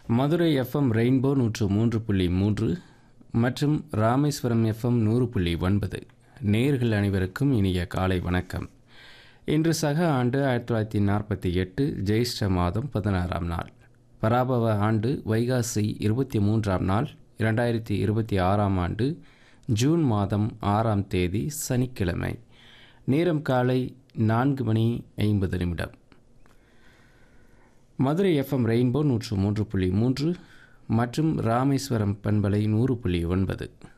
Madurai FM rainbow நூற்று மூன்று புள்ளி மூன்று மற்றும் ராமேஸ்வரம் எஃப்எம் நூறு புள்ளி ஒன்பது நேர்கள் அனைவருக்கும் இனிய காலை வணக்கம் இன்று சக ஆண்டு ஆயிரத்தி தொள்ளாயிரத்தி நாற்பத்தி எட்டு ஜெயிஷ்ட மாதம் பதினாறாம் நாள் பராபவ ஆண்டு வைகாசி இருபத்தி மூன்றாம் நாள் இரண்டாயிரத்தி இருபத்தி ஆறாம் ஆண்டு ஜூன் மாதம் ஆறாம் தேதி சனிக்கிழமை நேரம் காலை நான்கு மணி ஐம்பது நிமிடம் மதுரை எஃப்எம் ரெயின்போ நூற்று மூன்று புள்ளி மூன்று மற்றும் ராமேஸ்வரம் பண்பலை நூறு புள்ளி ஒன்பது